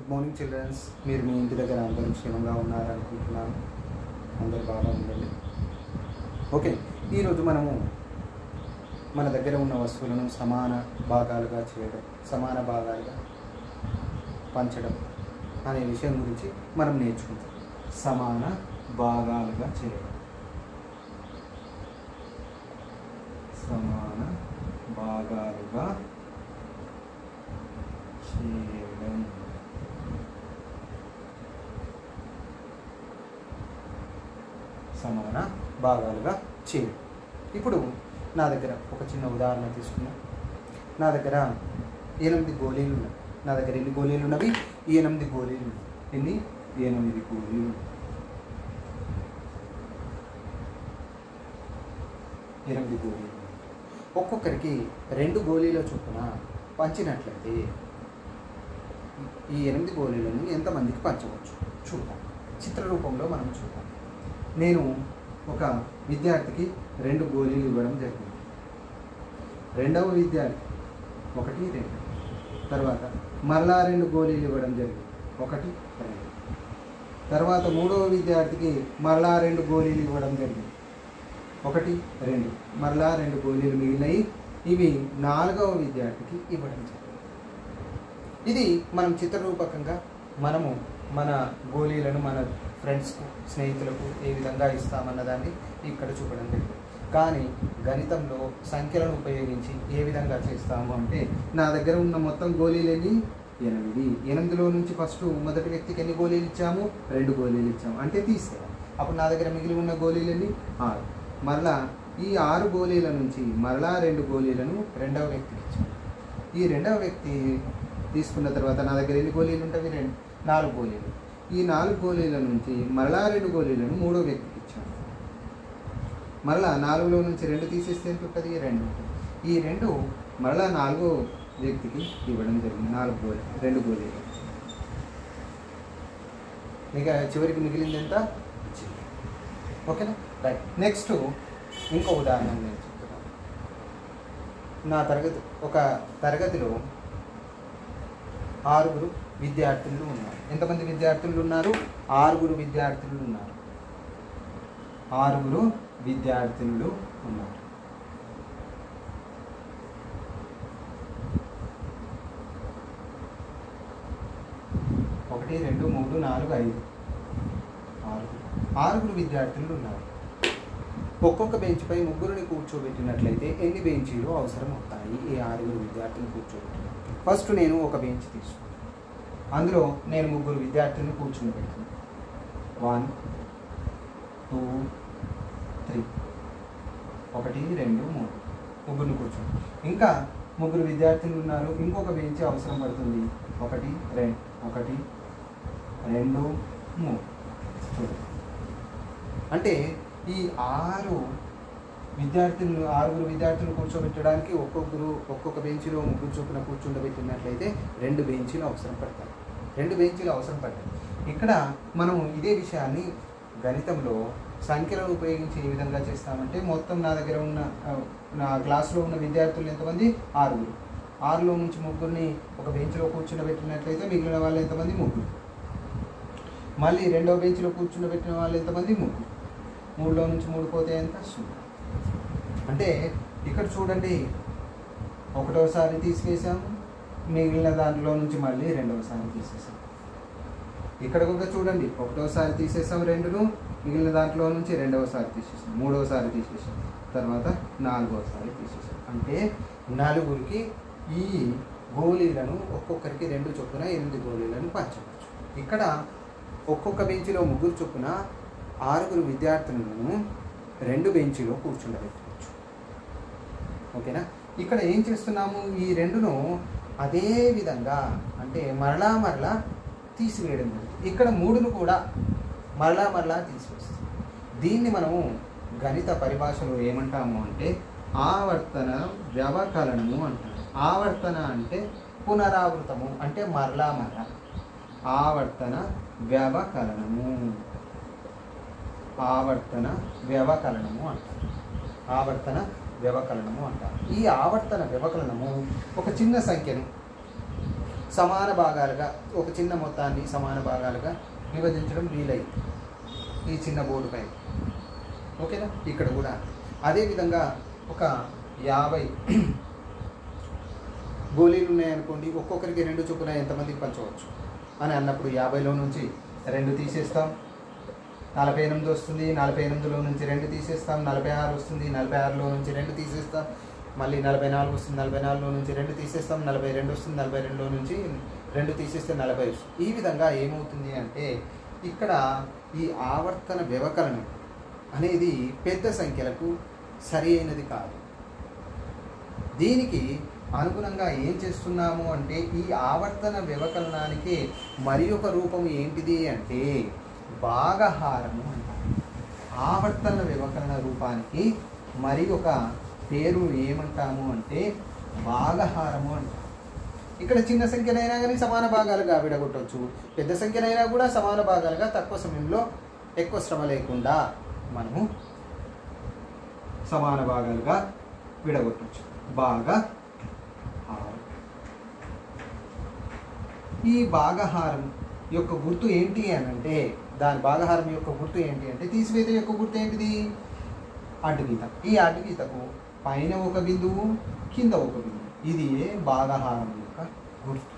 Good morning children's మీరు మీ ఇంటి దగ్గర అందరూ క్షేమంగా ఉన్నారనుకుంటున్నాను అందరు బాగా ఉండండి ఓకే ఈరోజు మనము మన దగ్గర ఉన్న వస్తువులను సమాన భాగాలుగా చేయడం సమాన భాగాలుగా పంచడం అనే విషయం గురించి మనం నేర్చుకుంటాం సమాన భాగాలుగా చేయడం సమాన భాగాలుగా చేయడం సమాన భాగాలుగా చేయడం ఇప్పుడు నా దగ్గర ఒక చిన్న ఉదాహరణ తీసుకున్నాం నా దగ్గర ఎనిమిది గోళీలు ఉన్నాయి నా దగ్గర ఎన్ని గోళీలు ఉన్నవి ఈ ఎనిమిది గోళీలు ఉన్నాయి ఎన్ని ఎనిమిది గోళీలు ఎనిమిది గోళీలు ఒక్కొక్కరికి రెండు గోళీల చొప్పున పంచినట్లయితే ఈ ఎనిమిది గోళీలను ఎంతమందికి పంచవచ్చు చూద్దాం చిత్ర రూపంలో మనం చూద్దాం నేను ఒక విద్యార్థికి రెండు గోళీలు ఇవ్వడం జరిగింది రెండవ విద్యార్థి ఒకటి రెండు తర్వాత మరలా రెండు గోళీలు ఇవ్వడం జరిగింది ఒకటి రెండు తర్వాత మూడవ విద్యార్థికి మరలా రెండు గోళీలు ఇవ్వడం జరిగింది ఒకటి రెండు మరలా రెండు గోళీలు మిగిలినాయి ఇవి నాలుగవ విద్యార్థికి ఇవ్వడం జరిగింది ఇది మనం చిత్రరూపకంగా మనము మన గోళీలను మన ఫ్రెండ్స్కు స్నేహితులకు ఏ విధంగా ఇస్తామన్న దాన్ని ఇక్కడ చూపడం జరిగింది కానీ గణితంలో సంఖ్యలను ఉపయోగించి ఏ విధంగా చేస్తాము అంటే నా దగ్గర ఉన్న మొత్తం గోళీలు ఎన్ని ఎనిమిది ఎనిమిదిలో నుంచి ఫస్ట్ మొదటి వ్యక్తికి ఎన్ని గోళీలు ఇచ్చాము రెండు గోళీలు ఇచ్చాము అంటే తీసేయాలి అప్పుడు నా దగ్గర మిగిలి ఉన్న గోళీలు ఎన్ని ఆరు మరలా ఈ ఆరు గోళీల నుంచి మరలా రెండు గోళీలను రెండవ వ్యక్తికి ఇచ్చాము ఈ రెండవ వ్యక్తి తీసుకున్న తర్వాత నా దగ్గర ఎన్ని గోళీలు ఉంటాయి రెండు నాలుగు గోళీలు ఈ నాలుగు గోళీల నుంచి మరలా రెండు గోళీలను మూడో వ్యక్తికి ఇచ్చాను మరలా నాలుగులో నుంచి రెండు తీసేస్తే ఎంత ఉంటుంది రెండు ఉంటుంది. ఈ రెండు మరలా నాలుగో వ్యక్తికి ఇవ్వడం జరిగింది నాలుగు గోళీ రెండు గోళీలు ఇక చివరికి మిగిలింది ఎంత ఓకేనా రైట్ నెక్స్ట్ ఇంకో ఉదాహరణ నేను చెప్తున్నాను నా తరగతి ఒక తరగతిలో ఆరుగురు విద్యార్థులు ఉన్నారు ఎంతమంది విద్యార్థులు ఉన్నారు ఆరుగురు విద్యార్థులు ఉన్నారు ఆరుగురు విద్యార్థులు ఉన్నారు ఒకటి రెండు మూడు నాలుగు ఐదు ఆరుగురు ఆరుగురు విద్యార్థులు ఉన్నారు ఒక్కొక్క బెంచ్పై ముగ్గురిని కూర్చోబెట్టినట్లయితే ఎన్ని బెంచీలు అవసరం అవుతాయి ఈ ఆరుగురు విద్యార్థులు కూర్చోబెట్టిన ఫస్ట్ నేను ఒక బెంచ్ తీసుకున్నాను అందులో నేను ముగ్గురు విద్యార్థులను కూర్చుని పెడుతున్నాను వన్ టూ త్రీ ఒకటి రెండు మూడు ముగ్గురిని కూర్చొని ఇంకా ముగ్గురు విద్యార్థులు ఉన్నారు ఇంకొక బెంచ్ అవసరం పడుతుంది ఒకటి రెండు ఒకటి రెండు మూడు చూడండి అంటే ఈ ఆరు విద్యార్థులు ఆరుగురు విద్యార్థులు కూర్చోబెట్టడానికి ఒక్కొక్కరు ఒక్కొక్క బెంచ్లో ముగ్గురు చొప్పున కూర్చుండబెట్టినట్లయితే రెండు బెంచీలు అవసరం పడతాయి రెండు బెంచీలు అవసరం పడతాయి ఇక్కడ మనం ఇదే విషయాన్ని గణితంలో సంఖ్యలను ఉపయోగించి ఏ విధంగా చేస్తామంటే మొత్తం నా దగ్గర ఉన్న ఆ, నా క్లాస్లో ఉన్న విద్యార్థులు ఎంతమంది ఆరుగురు ఆరులో నుంచి ముగ్గురిని ఒక బెంచ్లో కూర్చుండబెట్టినట్లయితే మిగిలిన వాళ్ళు ఎంతమంది ముగ్గురు మళ్ళీ రెండో బెంచ్లో కూర్చుండబెట్టిన వాళ్ళు ఎంతమంది ముగ్గురు మూడులో నుంచి మూడు పోతే ఎంత సున్నా అంటే ఇక్కడ చూడండి ఒకటోసారి తీసివేసాం మిగిలిన దాంట్లో నుంచి మళ్ళీ రెండవసారి తీసేసాం ఇక్కడ కూడా చూడండి ఒకటోసారి తీసేసాం రెండును మిగిలిన దాంట్లో నుంచి రెండవసారి తీసేసాం మూడవసారి తీసేసాం తర్వాత నాలుగవసారి తీసేసాం అంటే నలుగురికి ఈ గోళీలను ఒక్కొక్కరికి రెండు చొప్పున ఎనిమిది గోళీలను పంచవచ్చు ఇక్కడ ఒక్కొక్క బెంచ్లో ముగ్గురు చొప్పున ఆరుగురు విద్యార్థులను రెండు బెంచిలో కూర్చుండబెట్టవచ్చు ఓకేనా ఇక్కడ ఏం చేస్తున్నాము ఈ రెండును అదే విధంగా అంటే మరలా మరలా తీసివేయడం జరుగుతుంది ఇక్కడ మూడును కూడా మరలా మరలా తీసివేస్తాం దీన్ని మనము గణిత పరిభాషలో ఏమంటాము అంటే ఆవర్తన వ్యవకలనము అంటారు ఆవర్తన అంటే పునరావృతము అంటే మరలా మరలా ఆవర్తన వ్యవకలనము ఆవర్తన వ్యవకలనము అంటారు ఆవర్తన వ్యవకలనము అంటారు ఈ ఆవర్తన వ్యవకలనము ఒక చిన్న సంఖ్యను సమాన భాగాలుగా ఒక చిన్న మొత్తాన్ని సమాన భాగాలుగా విభజించడం వీలైంది ఈ చిన్న బోర్డు పైన ఓకేనా ఇక్కడ కూడా అదేవిధంగా ఒక యాభై గోళీలు ఉన్నాయనుకోండి ఒక్కొక్కరికి రెండు చొప్పున ఎంతమందికి పంచవచ్చు అని అన్నప్పుడు యాభైలో నుంచి రెండు తీసేస్తాం నలభై ఎనిమిది వస్తుంది నలభై ఎనిమిదిలో నుంచి రెండు తీసేస్తాం నలభై ఆరు వస్తుంది నలభై ఆరులో నుంచి రెండు తీసేస్తాం మళ్ళీ నలభై నాలుగు వస్తుంది నలభై నాలుగులో నుంచి రెండు తీసేస్తాం నలభై రెండు వస్తుంది నలభై రెండులో నుంచి రెండు తీసేస్తే నలభై వస్తుంది ఈ విధంగా ఏమవుతుంది అంటే ఇక్కడ ఈ ఆవర్తన వ్యవకలనం అనేది పెద్ద సంఖ్యలకు సరి అయినది కాదు దీనికి అనుగుణంగా ఏం చేస్తున్నాము అంటే ఈ ఆవర్తన వ్యవకలనానికి మరి ఒక రూపం ఏంటిది అంటే భాగహారము అంటారు ఆవర్తన వ్యవకలన రూపానికి మరి ఒక పేరు ఏమంటాము అంటే భాగహారము అంటారు ఇక్కడ చిన్న సంఖ్యనైనా కానీ సమాన భాగాలుగా విడగొట్టవచ్చు పెద్ద సంఖ్యనైనా కూడా సమాన భాగాలుగా తక్కువ సమయంలో ఎక్కువ శ్రమ లేకుండా మనము సమాన భాగాలుగా విడగొట్టవచ్చు బాగా హారం ఈ భాగహారం యొక్క గుర్తు ఏంటి అని అంటే దాని భాగహారం యొక్క గుర్తు ఏంటి అంటే తీసివేత యొక్క గుర్తు ఏంటిది అడ్డుగీత ఈ అడ్డుగీతకు పైన ఒక బిందువు కింద ఒక బిందువు ఇది భాగహారం యొక్క గుర్తు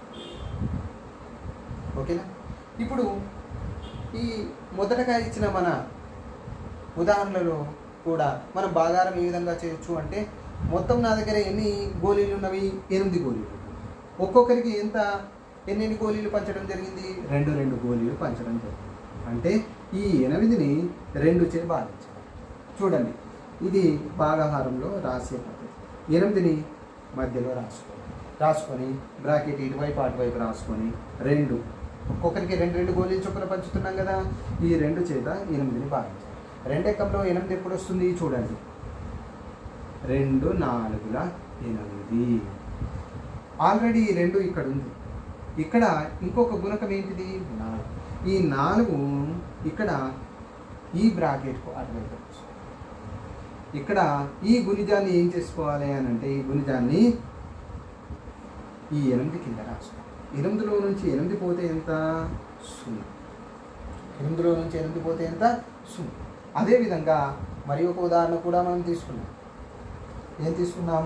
ఓకేనా ఇప్పుడు ఈ మొదటగా ఇచ్చిన మన ఉదాహరణలో కూడా మనం భాగారం ఏ విధంగా చేయొచ్చు అంటే మొత్తం నా దగ్గర ఎన్ని గోళీలు ఉన్నవి ఎనిమిది గోళీలు ఒక్కొక్కరికి ఎంత ఎన్ని గోళీలు పంచడం జరిగింది రెండు రెండు గోళీలు పంచడం జరిగింది అంటే ఈ ఎనిమిదిని రెండు చే భాగించాలి చూడండి ఇది భాగాహారంలో రాసే పద్ధతి ఎనిమిదిని మధ్యలో రాసుకోవాలి రాసుకొని బ్రాకెట్ ఇటువైపు అటువైపు రాసుకొని రెండు ఒక్కొక్కరికి రెండు రెండు గోళీలు చొప్పున పంచుతున్నాం కదా ఈ రెండు చేత ఎనిమిదిని భాగించాలి రెండెక్కంలో ఎనిమిది ఎప్పుడు వస్తుంది చూడండి రెండు నాలుగుల ఎనిమిది ఆల్రెడీ ఈ రెండు ఇక్కడ ఉంది ఇక్కడ ఇంకొక గుణకం ఏంటిది నాలుగు ఈ నాలుగు ఇక్కడ ఈ బ్రాకెట్కు అటువైపు వస్తుంది. ఇక్కడ ఈ గుణిజాన్ని ఏం చేసుకోవాలి అని అంటే ఈ గుణిజాన్ని ఈ ఎనిమిది కింద రాసుకోవాలి ఎనిమిదిలో నుంచి ఎనిమిది పోతే ఎంత సున్నా ఎనిమిదిలో నుంచి ఎనిమిది పోతే ఎంత సున్నా అదేవిధంగా మరి ఒక ఉదాహరణ కూడా మనం తీసుకున్నాం ఏం తీసుకున్నాం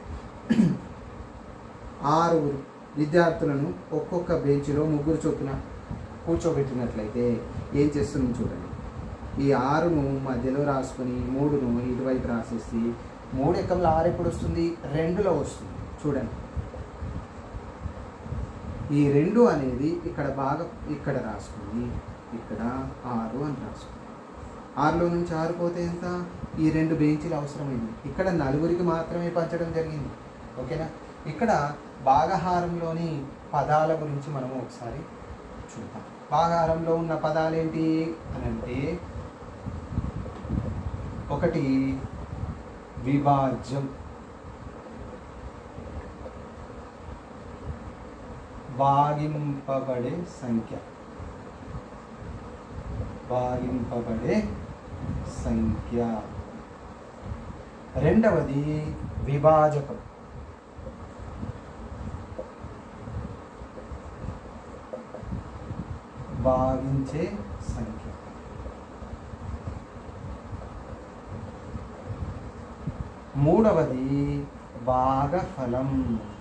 ఆరుగురు విద్యార్థులను ఒక్కొక్క బెంచ్లో ముగ్గురు చొప్పున కూర్చోబెట్టినట్లయితే ఏం చేస్తుంది చూడండి ఈ ఆరును మధ్యలో రాసుకొని మూడును ఇటువైపు రాసేసి మూడు ఎక్కంలో ఆరు ఎప్పుడు వస్తుంది రెండులో వస్తుంది చూడండి ఈ రెండు అనేది ఇక్కడ బాగా ఇక్కడ రాసుకొని ఇక్కడ ఆరు అని రాసుకుంది ఆరులో నుంచి ఆరు పోతే ఎంత ఈ రెండు బెంచీలు అవసరమైంది ఇక్కడ నలుగురికి మాత్రమే పంచడం జరిగింది ఓకేనా ఇక్కడ భాగహారంలోని పదాల గురించి మనం ఒకసారి చూద్దాం భాగహారంలో ఉన్న పదాలు ఏంటి అని అంటే ఒకటి విభాజ్యం భాగింపబడే సంఖ్య భాగింపబడే సంఖ్య రెండవది విభాజకం భాగించే సంఖ్య మూడవది భాగఫలం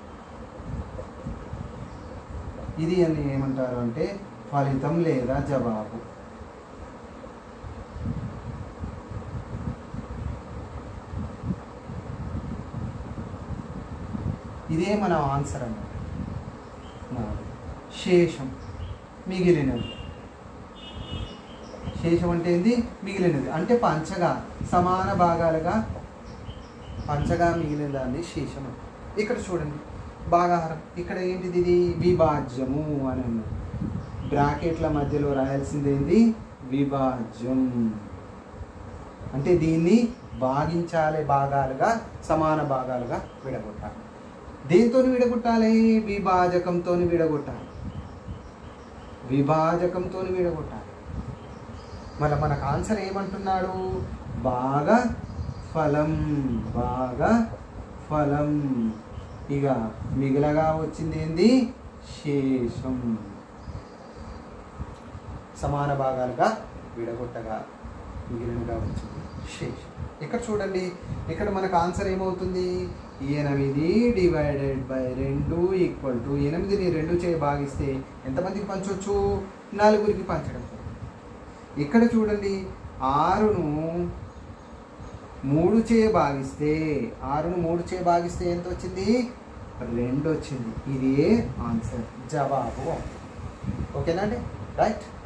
ఇది అని ఏమంటారు అంటే ఫలితం లేదా జవాబు ఇదే మన ఆన్సర్ అన్నమాట నాలుగు. శేషం మిగిలినది శేషం అంటే ఏంది మిగిలినది అంటే పంచగా సమాన భాగాలుగా పంచగా మిగిలిన దాన్ని శేషం అంటారు. ఇక్కడ చూడండి భాగాహారం ఇక్కడ ఏంటిది ఇది విభాజ్యము అని అన్నారు బ్రాకెట్ల మధ్యలో రాయాల్సింది ఏంది విభాజ్యం అంటే దీన్ని భాగించాలి భాగాలుగా సమాన భాగాలుగా విడగొట్టాలి దేంతో విడగొట్టాలి విభాజకంతో విడగొట్టాలి విభాజకంతో విడగొట్టాలి మళ్ళీ మనకు ఆన్సర్ ఏమంటున్నాడు బాగా ఫలం బాగా ఫలం ఇక మిగిలగా వచ్చింది ఏంది శేషం సమాన భాగాలుగా విడగొట్టగా మిగిలినగా వచ్చింది శేషం ఇక్కడ చూడండి ఇక్కడ మనకు ఆన్సర్ ఏమవుతుంది ఎనిమిది డివైడెడ్ బై రెండు ఈక్వల్ టు ఎనిమిదిని రెండు చే భాగిస్తే ఎంతమందికి పంచవచ్చు నలుగురికి పంచడం ఇక్కడ చూడండి ఆరును మూడు చే భాగిస్తే ఆరును మూడు చే భాగిస్తే ఎంత వచ్చింది రెండు వచ్చింది ఇది ఆన్సర్ జవాబు ఓకేనా అండి రైట్